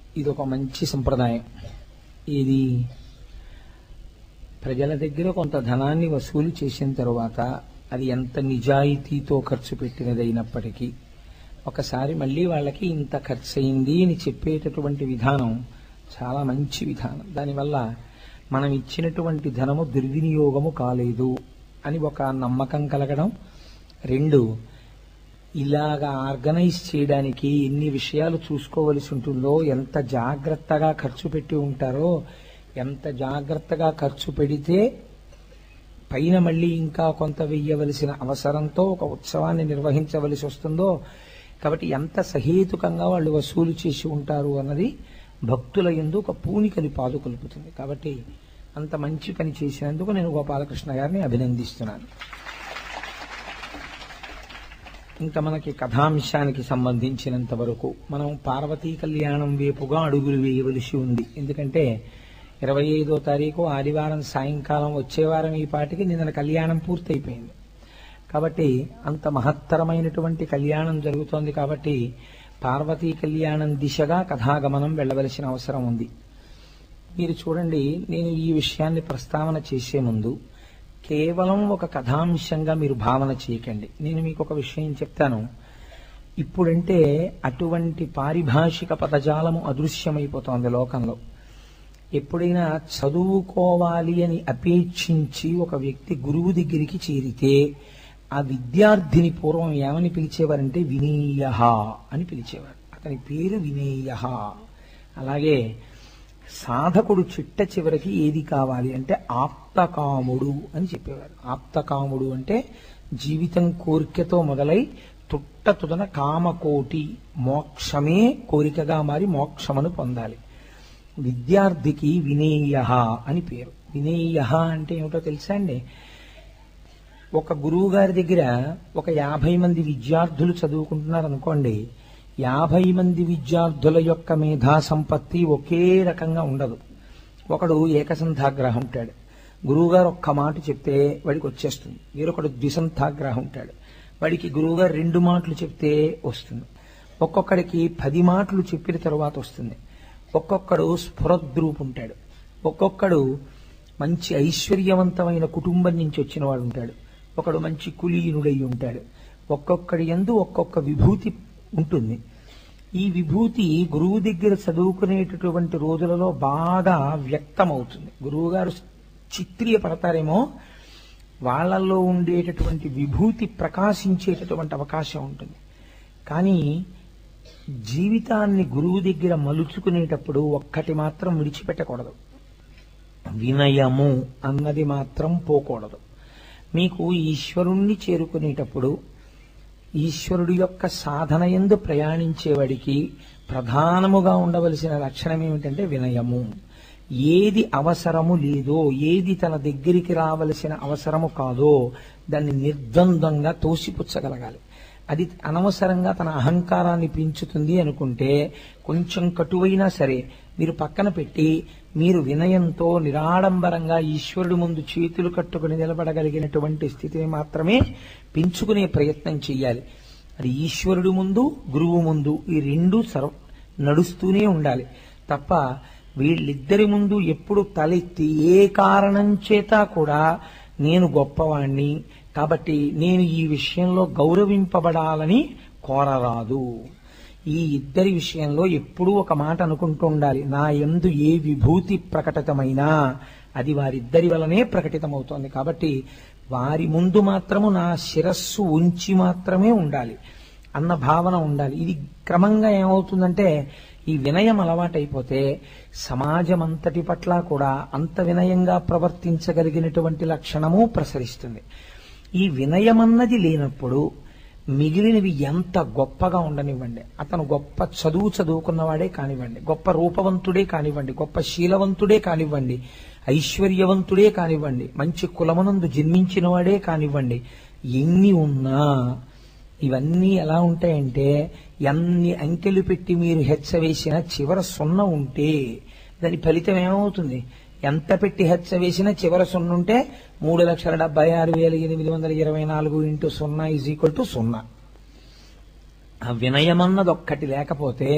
ఇది ఒక మంచి సంప్రదాయం ఇది ప్రజల దగ్గర కొంత ధనాన్ని వసూలు చేసిన తరువాత అది ఎంత నిజాయితీతో ఖర్చు పెట్టినదైనప్పటికీ ఒకసారి మళ్ళీ వాళ్ళకి ఇంత ఖర్చు అయింది అని చెప్పేటటువంటి విధానం చాలా మంచి విధానం దానివల్ల మనం ఇచ్చినటువంటి ధనము దుర్వినియోగము కాలేదు అని ఒక నమ్మకం కలగడం రెండు ఇలాగా ఆర్గనైజ్ చేయడానికి ఎన్ని విషయాలు చూసుకోవలసి ఉంటుందో ఎంత జాగ్రత్తగా ఖర్చు పెట్టి ఉంటారో ఎంత జాగ్రత్తగా ఖర్చు పెడితే పైన మళ్ళీ ఇంకా కొంత వెయ్యవలసిన అవసరంతో ఒక ఉత్సవాన్ని నిర్వహించవలసి వస్తుందో కాబట్టి ఎంత సహేతుకంగా వాళ్ళు వసూలు చేసి ఉంటారు అన్నది భక్తుల ఎందు ఒక పూనికని పాదుకొలుపుతుంది కాబట్టి అంత మంచి పని చేసినందుకు నేను గోపాలకృష్ణ గారిని అభినందిస్తున్నాను ఇంకా మనకి కథాంశానికి సంబంధించినంత వరకు మనం పార్వతీ కళ్యాణం వైపుగా అడుగులు వేయవలసి ఉంది ఎందుకంటే ఇరవై ఐదో తారీఖు ఆదివారం సాయంకాలం వచ్చే వారం ఈ పాటికి నిన్న కళ్యాణం పూర్తయిపోయింది కాబట్టి అంత మహత్తరమైనటువంటి కళ్యాణం జరుగుతోంది కాబట్టి పార్వతీ కళ్యాణం దిశగా కథాగమనం వెళ్ళవలసిన అవసరం ఉంది మీరు చూడండి నేను ఈ విషయాన్ని ప్రస్తావన చేసే ముందు కేవలం ఒక కథాంశంగా మీరు భావన చేయకండి నేను మీకు ఒక విషయం చెప్తాను ఇప్పుడంటే అటువంటి పారిభాషిక పదజాలము అదృశ్యమైపోతోంది లోకంలో ఎప్పుడైనా చదువుకోవాలి అని అపేక్షించి ఒక వ్యక్తి గురువు దగ్గరికి చేరితే ఆ విద్యార్థిని పూర్వం ఏమని పిలిచేవారంటే వినేయ అని పిలిచేవారు అతని పేరు వినేయ అలాగే సాధకుడు చిట్ట చివరికి ఏది కావాలి అంటే ఆప్తకాముడు అని చెప్పేవారు ఆప్తకాముడు అంటే జీవితం కోరికతో మొదలై తుట్ట తుదన కామకోటి మోక్షమే కోరికగా మారి మోక్షమును పొందాలి విద్యార్థికి వినేయ అని పేరు వినేయ అంటే ఏమిటో తెలుసా అండి ఒక గురువు గారి దగ్గర ఒక యాభై మంది విద్యార్థులు చదువుకుంటున్నారు అనుకోండి యాభై మంది విద్యార్థుల యొక్క మేధా సంపత్తి ఒకే రకంగా ఉండదు ఒకడు ఏకసంధాగ్రహం ఉంటాడు గురువుగారు ఒక్క మాట చెప్తే వాడికి వచ్చేస్తుంది వేరొకడు ద్విసంధాగ్రహం ఉంటాడు వాడికి గురువుగారు రెండు మాటలు చెప్తే వస్తుంది ఒక్కొక్కడికి పది మాటలు చెప్పిన తర్వాత వస్తుంది ఒక్కొక్కడు స్ఫురద్రూపు ఉంటాడు ఒక్కొక్కడు మంచి ఐశ్వర్యవంతమైన కుటుంబం నుంచి వచ్చిన వాడు ఉంటాడు ఒకడు మంచి కులీనుడై ఉంటాడు ఒక్కొక్కడి ఎందు ఒక్కొక్క విభూతి ఉంటుంది ఈ విభూతి గురువు దగ్గర చదువుకునేటటువంటి రోజులలో బాగా వ్యక్తమవుతుంది గురువు గారు చిత్రీయపడతారేమో వాళ్ళల్లో ఉండేటటువంటి విభూతి ప్రకాశించేటటువంటి అవకాశం ఉంటుంది కానీ జీవితాన్ని గురువు దగ్గర మలుచుకునేటప్పుడు ఒక్కటి మాత్రం విడిచిపెట్టకూడదు వినయము అన్నది మాత్రం పోకూడదు మీకు ఈశ్వరుణ్ణి చేరుకునేటప్పుడు ఈశ్వరుడి యొక్క సాధన ఎందు ప్రయాణించేవాడికి ప్రధానముగా ఉండవలసిన లక్షణం ఏమిటంటే వినయము ఏది అవసరము లేదో ఏది తన దగ్గరికి రావలసిన అవసరము కాదో దాన్ని నిర్ద్వంద్వంగా తోసిపుచ్చగలగాలి అది అనవసరంగా తన అహంకారాన్ని పెంచుతుంది అనుకుంటే కొంచెం కటువైనా సరే మీరు పక్కన పెట్టి మీరు వినయంతో నిరాడంబరంగా ఈశ్వరుడి ముందు చేతులు కట్టుకుని నిలబడగలిగినటువంటి స్థితిని మాత్రమే పెంచుకునే ప్రయత్నం చేయాలి అది ఈశ్వరుడు ముందు గురువు ముందు ఈ రెండు సర్వ నడుస్తూనే ఉండాలి తప్ప వీళ్ళిద్దరి ముందు ఎప్పుడు తలెత్తి ఏ కారణం చేత కూడా నేను గొప్పవాణ్ణి కాబట్టి నేను ఈ విషయంలో గౌరవింపబడాలని కోరరాదు ఈ ఇద్దరి విషయంలో ఎప్పుడూ ఒక మాట అనుకుంటూ ఉండాలి నా ఎందు ఏ విభూతి ప్రకటితమైనా అది వారిద్దరి వలనే ప్రకటితమవుతోంది కాబట్టి వారి ముందు మాత్రము నా శిరస్సు ఉంచి మాత్రమే ఉండాలి అన్న భావన ఉండాలి ఇది క్రమంగా ఏమవుతుందంటే ఈ వినయం అలవాటైపోతే సమాజం అంతటి పట్ల కూడా అంత వినయంగా ప్రవర్తించగలిగినటువంటి లక్షణము ప్రసరిస్తుంది ఈ వినయమన్నది లేనప్పుడు మిగిలినవి ఎంత గొప్పగా ఉండనివ్వండి అతను గొప్ప చదువు చదువుకున్నవాడే కానివ్వండి గొప్ప రూపవంతుడే కానివ్వండి గొప్ప శీలవంతుడే కానివ్వండి ఐశ్వర్యవంతుడే కానివ్వండి మంచి కులమునందు జన్మించిన వాడే కానివ్వండి ఎన్ని ఉన్నా ఇవన్నీ ఎలా ఉంటాయంటే ఎన్ని అంకెలు పెట్టి మీరు హెచ్చ వేసినా చివర సున్న ఉంటే దాని ఫలితం ఏమవుతుంది ఎంత పెట్టి హెచ్చ వేసినా చివర సున్న ఉంటే మూడు లక్షల డెబ్బై ఆరు వేల ఎనిమిది వందల ఇరవై నాలుగు ఇంటూ సున్నా ఈజ్ ఈక్వల్ టు సున్నా ఆ వినయమన్నది ఒక్కటి లేకపోతే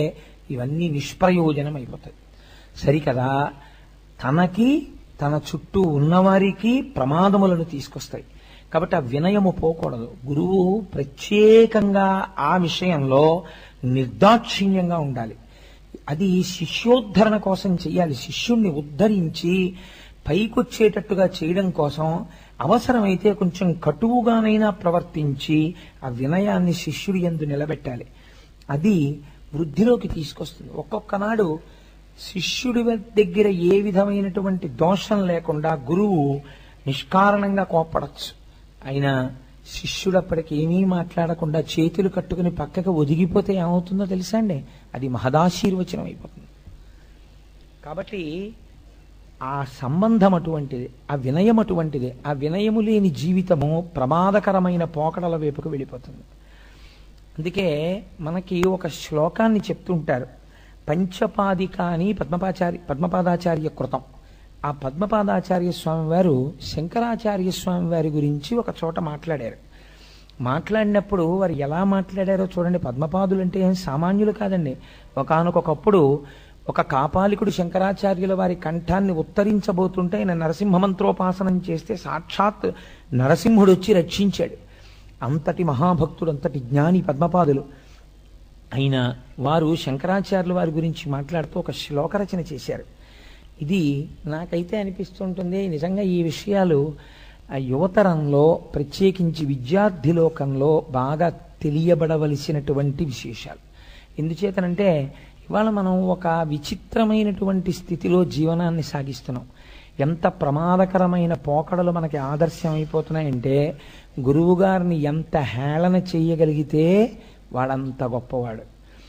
ఇవన్నీ నిష్ప్రయోజనం అయిపోతాయి సరికదా తనకి తన చుట్టూ ఉన్నవారికి ప్రమాదములను తీసుకొస్తాయి కాబట్టి ఆ వినయము పోకూడదు గురువు ప్రత్యేకంగా ఆ విషయంలో నిర్దాక్షిణ్యంగా ఉండాలి అది శిష్యోద్ధరణ కోసం చెయ్యాలి శిష్యుణ్ణి ఉద్ధరించి పైకొచ్చేటట్టుగా చేయడం కోసం అవసరమైతే కొంచెం కటువుగానైనా ప్రవర్తించి ఆ వినయాన్ని శిష్యుడి ఎందు నిలబెట్టాలి అది వృద్ధిలోకి తీసుకొస్తుంది ఒక్కొక్క నాడు శిష్యుడి దగ్గర ఏ విధమైనటువంటి దోషం లేకుండా గురువు నిష్కారణంగా కోప్పడచ్చు అయినా శిష్యుడు అప్పటికి ఏమీ మాట్లాడకుండా చేతులు కట్టుకుని పక్కకు ఒదిగిపోతే ఏమవుతుందో తెలుసా అండి అది మహదాశీర్వచనం అయిపోతుంది కాబట్టి ఆ సంబంధం అటువంటిది ఆ వినయం అటువంటిది ఆ వినయము లేని జీవితము ప్రమాదకరమైన పోకడల వైపుకు వెళ్ళిపోతుంది అందుకే మనకి ఒక శ్లోకాన్ని చెప్తుంటారు పంచపాదికాని పద్మపాచారి పద్మపాదాచార్య కృతం ఆ పద్మపాదాచార్య స్వామి వారు శంకరాచార్య స్వామి వారి గురించి ఒక చోట మాట్లాడారు మాట్లాడినప్పుడు వారు ఎలా మాట్లాడారో చూడండి పద్మపాదులు అంటే ఏం సామాన్యులు కాదండి ఒకానొకప్పుడు ఒక కాపాలికుడు శంకరాచార్యుల వారి కంఠాన్ని ఉత్తరించబోతుంటే ఆయన నరసింహమంత్రోపాసనం చేస్తే సాక్షాత్ నరసింహుడు వచ్చి రక్షించాడు అంతటి మహాభక్తుడు అంతటి జ్ఞాని పద్మపాదులు అయినా వారు శంకరాచార్యుల వారి గురించి మాట్లాడుతూ ఒక శ్లోకరచన చేశారు ఇది నాకైతే అనిపిస్తుంటుంది నిజంగా ఈ విషయాలు ఆ యువతరంలో ప్రత్యేకించి విద్యార్థి లోకంలో బాగా తెలియబడవలసినటువంటి విశేషాలు ఎందుచేతనంటే ఇవాళ మనం ఒక విచిత్రమైనటువంటి స్థితిలో జీవనాన్ని సాగిస్తున్నాం ఎంత ప్రమాదకరమైన పోకడలు మనకి ఆదర్శం అయిపోతున్నాయంటే గురువు గారిని ఎంత హేళన చేయగలిగితే వాడంత గొప్పవాడు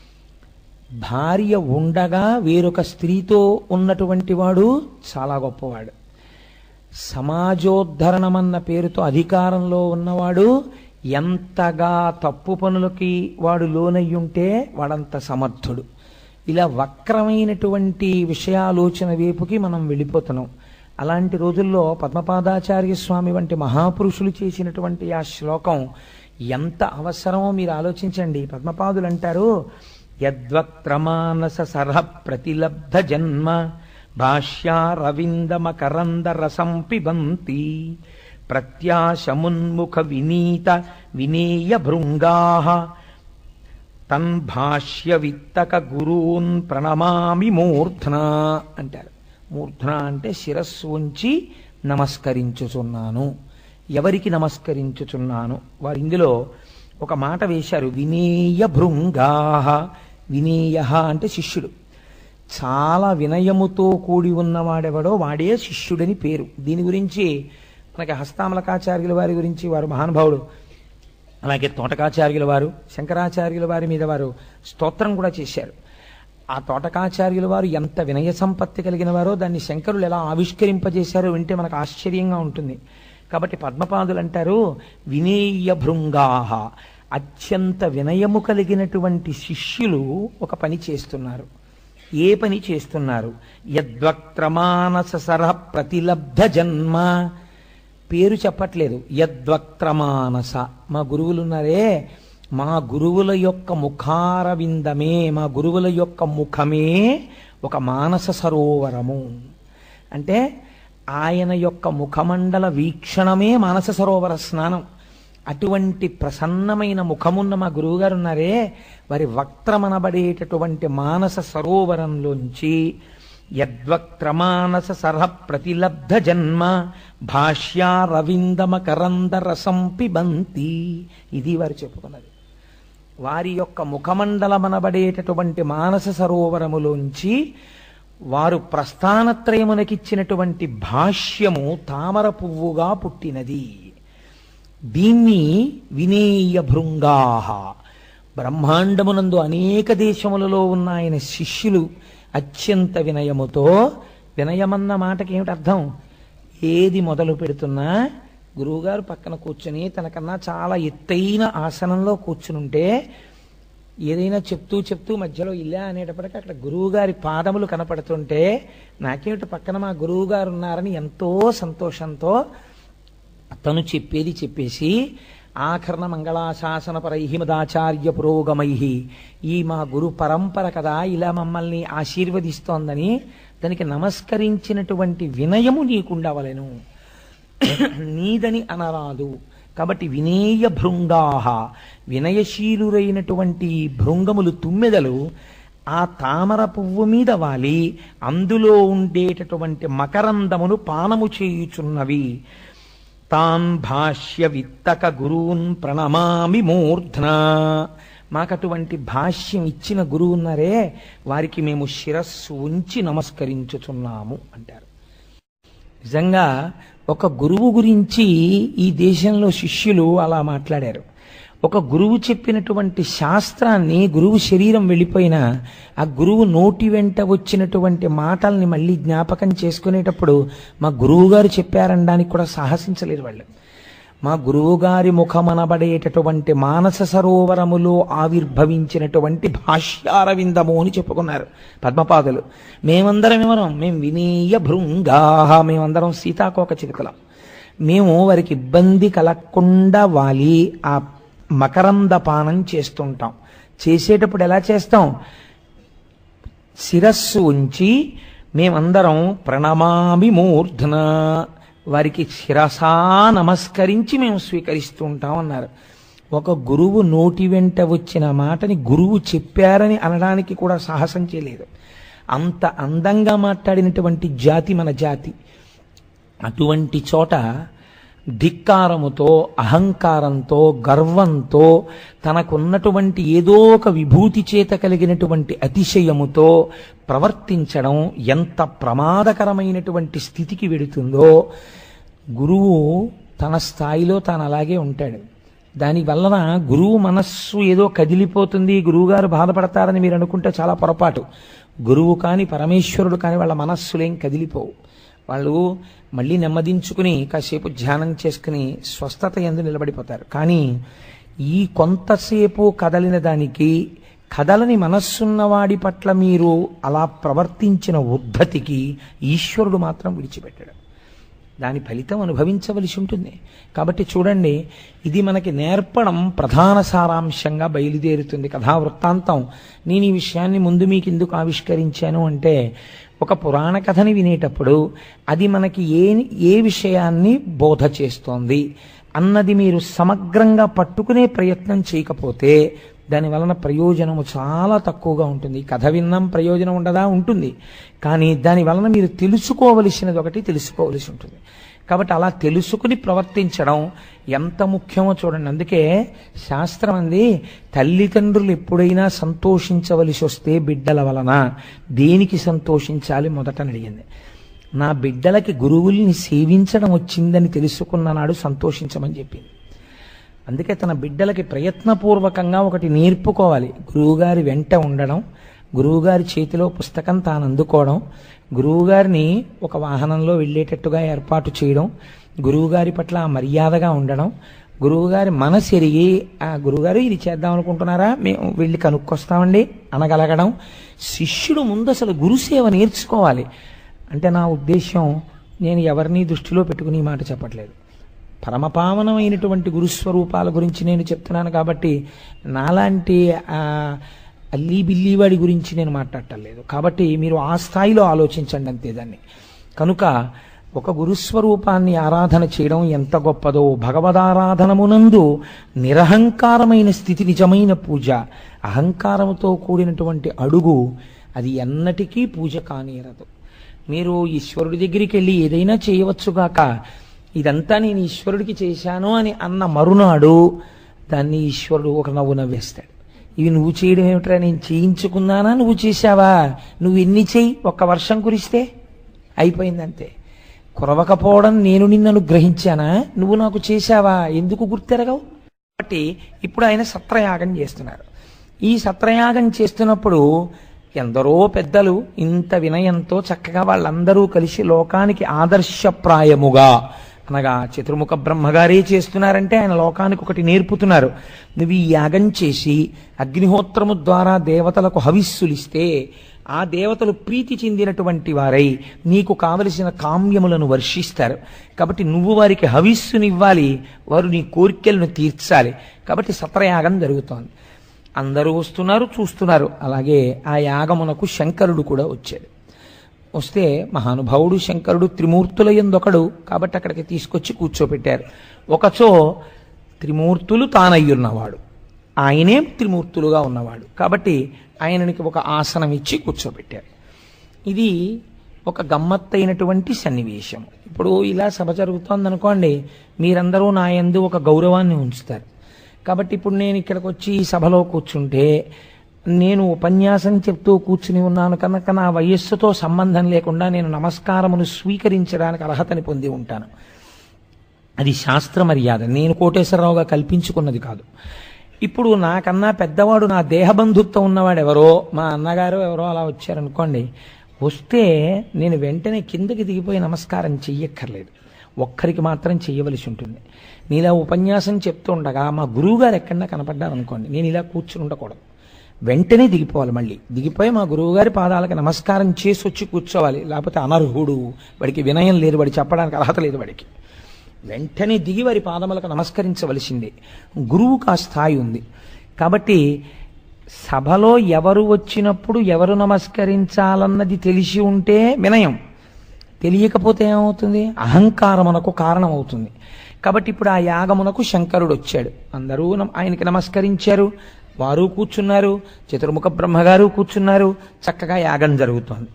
భార్య ఉండగా వేరొక స్త్రీతో ఉన్నటువంటి వాడు చాలా గొప్పవాడు సమాజోద్ధరణమన్న పేరుతో అధికారంలో ఉన్నవాడు ఎంతగా తప్పు పనులకి వాడు లోనయ్యుంటే వాడంత సమర్థుడు ఇలా వక్రమైనటువంటి విషయాలోచన వైపుకి మనం వెళ్ళిపోతున్నాం అలాంటి రోజుల్లో పద్మపాదాచార్య స్వామి వంటి మహాపురుషులు చేసినటువంటి ఆ శ్లోకం ఎంత అవసరమో మీరు ఆలోచించండి పద్మపాదులు అంటారు యద్వక్రమానస సరహ ప్రతిలబ్ధ జన్మ భాష్యారవిందమకరంద రసం పిబంతి ప్రత్యాశమున్ముఖ వినీత వినేయ భృంగా తన్ భాష్య విత్తక గురూన్ ప్రణమామి మూర్ధ్న అంటారు మూర్ధ్న అంటే శిరస్సు ఉంచి నమస్కరించుచున్నాను ఎవరికి నమస్కరించుచున్నాను వారు ఇందులో ఒక మాట వేశారు వినేయ భృంగా వినేయ అంటే శిష్యుడు చాలా వినయముతో కూడి ఉన్నవాడెవడో వాడే శిష్యుడని పేరు దీని గురించి మనకి హస్తామలకాచార్యుల వారి గురించి వారు మహానుభావుడు అలాగే తోటకాచార్యుల వారు శంకరాచార్యుల వారి మీద వారు స్తోత్రం కూడా చేశారు ఆ తోటకాచార్యుల వారు ఎంత వినయ సంపత్తి కలిగిన వారో దాన్ని శంకరులు ఎలా ఆవిష్కరింపజేశారో వింటే మనకు ఆశ్చర్యంగా ఉంటుంది కాబట్టి పద్మపాదులు అంటారు వినేయ భృంగాహ అత్యంత వినయము కలిగినటువంటి శిష్యులు ఒక పని చేస్తున్నారు ఏ పని చేస్తున్నారు యద్వక్రమానస సరహ ప్రతిలబ్ధ జన్మ పేరు చెప్పట్లేదు యద్వక్రమానస మా గురువులున్నారే మా గురువుల యొక్క ముఖార విందమే మా గురువుల యొక్క ముఖమే ఒక మానస సరోవరము అంటే ఆయన యొక్క ముఖమండల వీక్షణమే మానస సరోవర స్నానం అటువంటి ప్రసన్నమైన ముఖమున్న మా గురువుగారు ఉన్నారే వారి వక్త్రమనబడేటటువంటి మానస సరోవరంలోంచి యద్వక్త్రమానస సరహ ప్రతిలబ్ధ జన్మ భాష్యారవిందమ కరంద రసం పిబంతి ఇది వారు చెప్పుకున్నది వారి యొక్క ముఖమండలమనబడేటటువంటి మానస సరోవరములోంచి వారు ప్రస్థానత్రయమునకిచ్చినటువంటి భాష్యము తామర పువ్వుగా పుట్టినది దీన్ని వినేయ భృంగాహ బ్రహ్మాండమునందు అనేక దేశములలో ఉన్న ఆయన శిష్యులు అత్యంత వినయముతో వినయమన్న మాటకి ఏమిటి అర్థం ఏది మొదలు పెడుతున్నా గురువుగారు పక్కన కూర్చుని తనకన్నా చాలా ఎత్తైన ఆసనంలో కూర్చునుంటే ఏదైనా చెప్తూ చెప్తూ మధ్యలో ఇలా అనేటప్పటికీ అక్కడ గురువుగారి పాదములు కనపడుతుంటే నాకేమిటి పక్కన మా గురువుగారు ఉన్నారని ఎంతో సంతోషంతో తను చెప్పేది చెప్పేసి ఆఖరణ మంగళాశాసనపరై మదాచార్య పురోగమై ఈ మా గురు పరంపర కదా ఇలా మమ్మల్ని ఆశీర్వదిస్తోందని దానికి నమస్కరించినటువంటి వినయము నీకుండవలెను నీదని అనరాదు కాబట్టి వినేయ భృంగాహ వినయశీలురైనటువంటి ఈ భృంగములు తుమ్మెదలు ఆ తామర పువ్వు మీద వాలి అందులో ఉండేటటువంటి మకరందమును పానము చేయుచున్నవి తాన్ భాష్య విత్తక గురూన్ ప్రణమామి మూర్ధ్న మాకటువంటి భాష్యం ఇచ్చిన గురువు ఉన్నారే వారికి మేము శిరస్సు ఉంచి నమస్కరించుచున్నాము అంటారు నిజంగా ఒక గురువు గురించి ఈ దేశంలో శిష్యులు అలా మాట్లాడారు ఒక గురువు చెప్పినటువంటి శాస్త్రాన్ని గురువు శరీరం వెళ్ళిపోయినా ఆ గురువు నోటి వెంట వచ్చినటువంటి మాటల్ని మళ్ళీ జ్ఞాపకం చేసుకునేటప్పుడు మా గురువు గారు చెప్పారనడానికి కూడా సాహసించలేరు వాళ్ళు మా గురువుగారి ముఖమనబడేటటువంటి మానస సరోవరములో ఆవిర్భవించినటువంటి భాష్యారవిందము అని చెప్పుకున్నారు పద్మపాదులు మేమందరం ఎవరం మేము వినీయ భృంగాహ మేమందరం సీతాకోక చిలుకలం మేము వారికి ఇబ్బంది కలగకుండా వాలి ఆ మకరంద పానం చేస్తుంటాం చేసేటప్పుడు ఎలా చేస్తాం శిరస్సు ఉంచి మేమందరం ప్రణమామి మూర్ధన వారికి శిరసా నమస్కరించి మేము స్వీకరిస్తూ ఉంటాం అన్నారు ఒక గురువు నోటి వెంట వచ్చిన మాటని గురువు చెప్పారని అనడానికి కూడా సాహసం చేయలేదు అంత అందంగా మాట్లాడినటువంటి జాతి మన జాతి అటువంటి చోట ధిక్కారముతో అహంకారంతో గర్వంతో తనకున్నటువంటి ఏదో ఒక విభూతి చేత కలిగినటువంటి అతిశయముతో ప్రవర్తించడం ఎంత ప్రమాదకరమైనటువంటి స్థితికి వెడుతుందో గురువు తన స్థాయిలో తాను అలాగే ఉంటాడు దాని వలన గురువు మనస్సు ఏదో కదిలిపోతుంది గురువుగారు బాధపడతారని మీరు అనుకుంటే చాలా పొరపాటు గురువు కాని పరమేశ్వరుడు కాని వాళ్ళ మనస్సులేం కదిలిపోవు వాళ్ళు మళ్ళీ నెమ్మదించుకుని కాసేపు ధ్యానం చేసుకుని స్వస్థత ఎందు నిలబడిపోతారు కానీ ఈ కొంతసేపు కదలిన దానికి కదలని మనస్సున్నవాడి పట్ల మీరు అలా ప్రవర్తించిన ఉద్ధతికి ఈశ్వరుడు మాత్రం విడిచిపెట్టాడు దాని ఫలితం అనుభవించవలసి ఉంటుంది కాబట్టి చూడండి ఇది మనకి నేర్పడం ప్రధాన సారాంశంగా బయలుదేరుతుంది కథా వృత్తాంతం నేను ఈ విషయాన్ని ముందు మీకు ఎందుకు ఆవిష్కరించాను అంటే ఒక పురాణ కథని వినేటప్పుడు అది మనకి ఏ ఏ విషయాన్ని బోధ చేస్తోంది అన్నది మీరు సమగ్రంగా పట్టుకునే ప్రయత్నం చేయకపోతే దాని వలన ప్రయోజనము చాలా తక్కువగా ఉంటుంది కథ విన్నాం ప్రయోజనం ఉండదా ఉంటుంది కానీ దాని వలన మీరు తెలుసుకోవలసినది ఒకటి తెలుసుకోవలసి ఉంటుంది కాబట్టి అలా తెలుసుకుని ప్రవర్తించడం ఎంత ముఖ్యమో చూడండి అందుకే శాస్త్రం అంది తల్లిదండ్రులు ఎప్పుడైనా సంతోషించవలసి వస్తే బిడ్డల వలన దేనికి సంతోషించాలి మొదట అడిగింది నా బిడ్డలకి గురువుల్ని సేవించడం వచ్చిందని తెలుసుకున్న నాడు సంతోషించమని చెప్పింది అందుకే తన బిడ్డలకి ప్రయత్నపూర్వకంగా ఒకటి నేర్పుకోవాలి గురువుగారి వెంట ఉండడం గురువుగారి చేతిలో పుస్తకం తాను అందుకోవడం గురువుగారిని ఒక వాహనంలో వెళ్ళేటట్టుగా ఏర్పాటు చేయడం గురువుగారి పట్ల మర్యాదగా ఉండడం గురువుగారి మనసు ఎరిగి ఆ గురువుగారు ఇది చేద్దాం అనుకుంటున్నారా మేము వెళ్ళి కనుక్కొస్తామండి అనగలగడం శిష్యుడు ముందు అసలు గురుసేవ నేర్చుకోవాలి అంటే నా ఉద్దేశం నేను ఎవరిని దృష్టిలో పెట్టుకుని ఈ మాట చెప్పట్లేదు పరమపావనమైనటువంటి గురుస్వరూపాల గురించి నేను చెప్తున్నాను కాబట్టి నాలాంటి ఆ, అల్లీ బిల్లీ వాడి గురించి నేను మాట్లాడటం లేదు కాబట్టి మీరు ఆ స్థాయిలో ఆలోచించండి అంతే దాన్ని కనుక ఒక గురుస్వరూపాన్ని ఆరాధన చేయడం ఎంత గొప్పదో భగవదారాధనమునందు నిరహంకారమైన స్థితి నిజమైన పూజ అహంకారముతో కూడినటువంటి అడుగు అది ఎన్నటికీ పూజ కానేరదు మీరు ఈశ్వరుడి దగ్గరికి వెళ్ళి ఏదైనా చేయవచ్చుగాక ఇదంతా నేను ఈశ్వరుడికి చేశాను అని అన్న మరునాడు దాన్ని ఈశ్వరుడు ఒక నవ్వు నవ్వేస్తాడు ఇవి నువ్వు చేయడం ఏమిట్రా నేను చేయించుకున్నానా నువ్వు చేశావా నువ్వు ఎన్ని చెయ్యి ఒక్క వర్షం కురిస్తే అయిపోయిందంతే కురవకపోవడం నేను నిన్ను అనుగ్రహించానా నువ్వు నాకు చేశావా ఎందుకు గుర్తెరగవు కాబట్టి ఇప్పుడు ఆయన సత్రయాగం చేస్తున్నారు ఈ సత్రయాగం చేస్తున్నప్పుడు ఎందరో పెద్దలు ఇంత వినయంతో చక్కగా వాళ్ళందరూ కలిసి లోకానికి ఆదర్శప్రాయముగా అనగా చతుర్ముఖ బ్రహ్మగారే చేస్తున్నారంటే ఆయన లోకానికి ఒకటి నేర్పుతున్నారు నువ్వు ఈ యాగం చేసి అగ్నిహోత్రము ద్వారా దేవతలకు హవిస్సులిస్తే ఆ దేవతలు ప్రీతి చెందినటువంటి వారై నీకు కావలసిన కామ్యములను వర్షిస్తారు కాబట్టి నువ్వు వారికి హవిస్సునివ్వాలి వారు నీ కోరికలను తీర్చాలి కాబట్టి సత్రయాగం జరుగుతోంది అందరూ వస్తున్నారు చూస్తున్నారు అలాగే ఆ యాగమునకు శంకరుడు కూడా వచ్చాడు వస్తే మహానుభావుడు శంకరుడు త్రిమూర్తుల ఎందొకడు కాబట్టి అక్కడికి తీసుకొచ్చి కూర్చోపెట్టారు ఒకచో త్రిమూర్తులు తానయ్యున్నవాడు ఆయనే త్రిమూర్తులుగా ఉన్నవాడు కాబట్టి ఆయననికి ఒక ఆసనం ఇచ్చి కూర్చోబెట్టారు ఇది ఒక గమ్మత్తైనటువంటి సన్నివేశం ఇప్పుడు ఇలా సభ జరుగుతోందనుకోండి మీరందరూ నా యందు ఒక గౌరవాన్ని ఉంచుతారు కాబట్టి ఇప్పుడు నేను ఇక్కడికి వచ్చి ఈ సభలో కూర్చుంటే నేను ఉపన్యాసం చెప్తూ కూర్చుని ఉన్నాను కనుక నా వయస్సుతో సంబంధం లేకుండా నేను నమస్కారమును స్వీకరించడానికి అర్హతని పొంది ఉంటాను అది శాస్త్ర మర్యాద నేను కోటేశ్వరరావుగా కల్పించుకున్నది కాదు ఇప్పుడు నాకన్నా పెద్దవాడు నా దేహబంధుత్వం ఉన్నవాడు ఎవరో మా అన్నగారు ఎవరో అలా వచ్చారనుకోండి వస్తే నేను వెంటనే కిందకి దిగిపోయి నమస్కారం చెయ్యక్కర్లేదు ఒక్కరికి మాత్రం చెయ్యవలసి ఉంటుంది నేను ఇలా ఉపన్యాసం చెప్తుండగా మా గురువు గారు ఎక్కడన్నా కనపడ్డారనుకోండి నేను ఇలా కూర్చుని ఉండకూడదు వెంటనే దిగిపోవాలి మళ్ళీ దిగిపోయి మా గురువుగారి పాదాలకు నమస్కారం చేసి వచ్చి కూర్చోవాలి లేకపోతే అనర్హుడు వాడికి వినయం లేదు వాడి చెప్పడానికి అర్హత లేదు వాడికి వెంటనే దిగి వారి పాదములకు నమస్కరించవలసిందే గురువుకు ఆ స్థాయి ఉంది కాబట్టి సభలో ఎవరు వచ్చినప్పుడు ఎవరు నమస్కరించాలన్నది తెలిసి ఉంటే వినయం తెలియకపోతే ఏమవుతుంది అహంకారమునకు కారణం అవుతుంది కాబట్టి ఇప్పుడు ఆ యాగమునకు శంకరుడు వచ్చాడు అందరూ నమ- ఆయనకి నమస్కరించారు వారు కూర్చున్నారు చతుర్ముఖ బ్రహ్మగారు కూర్చున్నారు చక్కగా యాగం జరుగుతోంది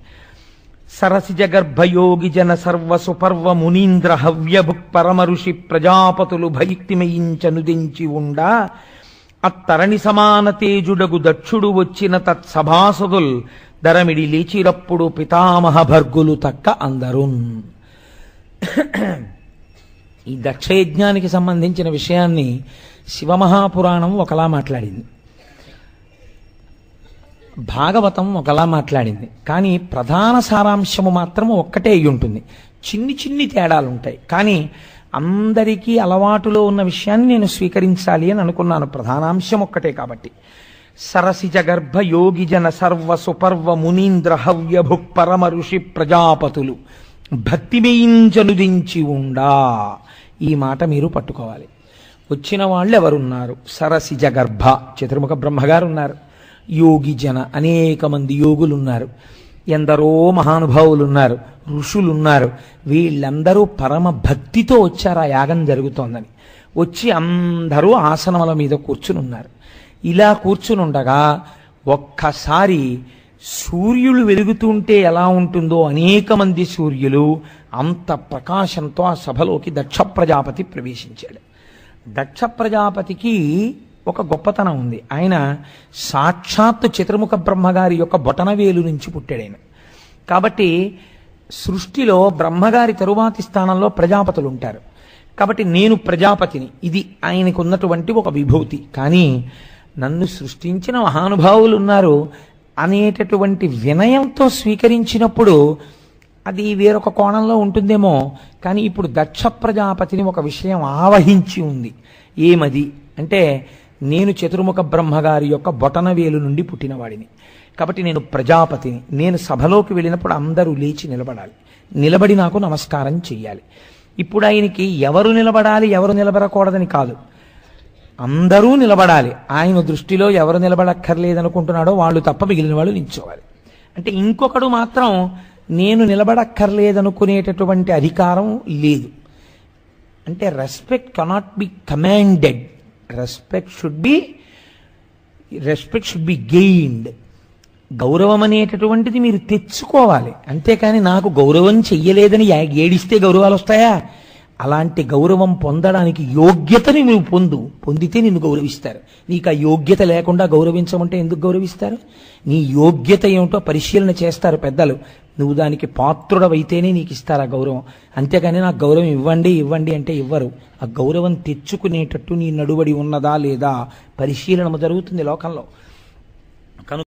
సరసిజ గర్భయోగి జన సర్వ సుపర్వ మునీంద్ర హవ్యభుక్ పరమ ఋషి ప్రజాపతులు భైక్తిమయించనుదించి ఉండా అత్తరణి సమాన తేజుడగు దక్షుడు వచ్చిన తత్సభాసదుల్ దరమిడి లేచిరప్పుడు పితామహ భర్గులు తక్క అందరున్ ఈ దక్షయజ్ఞానికి సంబంధించిన విషయాన్ని శివమహాపురాణం ఒకలా మాట్లాడింది భాగవతం ఒకలా మాట్లాడింది కానీ ప్రధాన సారాంశము మాత్రం ఒక్కటే అయి ఉంటుంది చిన్ని చిన్ని తేడాలు ఉంటాయి కానీ అందరికీ అలవాటులో ఉన్న విషయాన్ని నేను స్వీకరించాలి అని అనుకున్నాను ప్రధానాంశం ఒక్కటే కాబట్టి సరసిజ గర్భ యోగి జన సర్వ సుపర్వ మునీంద్ర హవ్యభుక్ పరమ ఋషి ప్రజాపతులు భక్తిమేయించనుదించి ఉండా ఈ మాట మీరు పట్టుకోవాలి వచ్చిన వాళ్ళు ఎవరున్నారు సరసిజ గర్భ చతుర్ముఖ బ్రహ్మగారు ఉన్నారు యోగి జన అనేక మంది యోగులు ఉన్నారు ఎందరో మహానుభావులు ఉన్నారు ఋషులు ఉన్నారు వీళ్ళందరూ పరమ భక్తితో వచ్చారు ఆ యాగం జరుగుతోందని వచ్చి అందరూ ఆసనముల మీద కూర్చుని ఉన్నారు ఇలా కూర్చుని ఉండగా ఒక్కసారి సూర్యులు వెలుగుతుంటే ఎలా ఉంటుందో అనేక మంది సూర్యులు అంత ప్రకాశంతో ఆ సభలోకి దక్ష ప్రజాపతి ప్రవేశించాడు దక్ష ప్రజాపతికి ఒక గొప్పతనం ఉంది ఆయన సాక్షాత్ చతుర్ముఖ బ్రహ్మగారి యొక్క బొటనవేలు నుంచి పుట్టాడు ఆయన కాబట్టి సృష్టిలో బ్రహ్మగారి తరువాతి స్థానంలో ప్రజాపతులు ఉంటారు కాబట్టి నేను ప్రజాపతిని ఇది ఆయనకు ఉన్నటువంటి ఒక విభూతి కానీ నన్ను సృష్టించిన మహానుభావులు ఉన్నారు అనేటటువంటి వినయంతో స్వీకరించినప్పుడు అది వేరొక కోణంలో ఉంటుందేమో కానీ ఇప్పుడు దక్ష ప్రజాపతిని ఒక విషయం ఆవహించి ఉంది ఏమది అంటే నేను చతుర్ముఖ బ్రహ్మగారి యొక్క బొటనవేలు నుండి పుట్టినవాడిని కాబట్టి నేను ప్రజాపతిని నేను సభలోకి వెళ్ళినప్పుడు అందరూ లేచి నిలబడాలి నిలబడి నాకు నమస్కారం చెయ్యాలి ఇప్పుడు ఆయనకి ఎవరు నిలబడాలి ఎవరు నిలబడకూడదని కాదు అందరూ నిలబడాలి ఆయన దృష్టిలో ఎవరు నిలబడక్కర్లేదనుకుంటున్నాడో వాళ్ళు తప్ప మిగిలిన వాళ్ళు నిల్చోవాలి అంటే ఇంకొకడు మాత్రం నేను నిలబడక్కర్లేదనుకునేటటువంటి అధికారం లేదు అంటే respect cannot be commanded respect should be respect should be gained గౌరవం అనేటటువంటిది మీరు తెచ్చుకోవాలి అంతేకాని నాకు గౌరవం చెయ్యలేదని ఏ- ఏడిస్తే గౌరవాలు వస్తాయా అలాంటి గౌరవం పొందడానికి యోగ్యతని నువ్వు పొందు పొందితే నిన్ను గౌరవిస్తారు నీకు ఆ యోగ్యత లేకుండా గౌరవించమంటే ఎందుకు గౌరవిస్తారు నీ యోగ్యత ఏమిటో పరిశీలన చేస్తారు పెద్దలు నువ్వు దానికి పాత్రుడవైతేనే నీకు ఇస్తారు ఆ గౌరవం అంతేగాని నాకు గౌరవం ఇవ్వండి ఇవ్వండి అంటే ఇవ్వరు ఆ గౌరవం తెచ్చుకునేటట్టు నీ నడువడి ఉన్నదా లేదా పరిశీలన జరుగుతుంది లోకంలో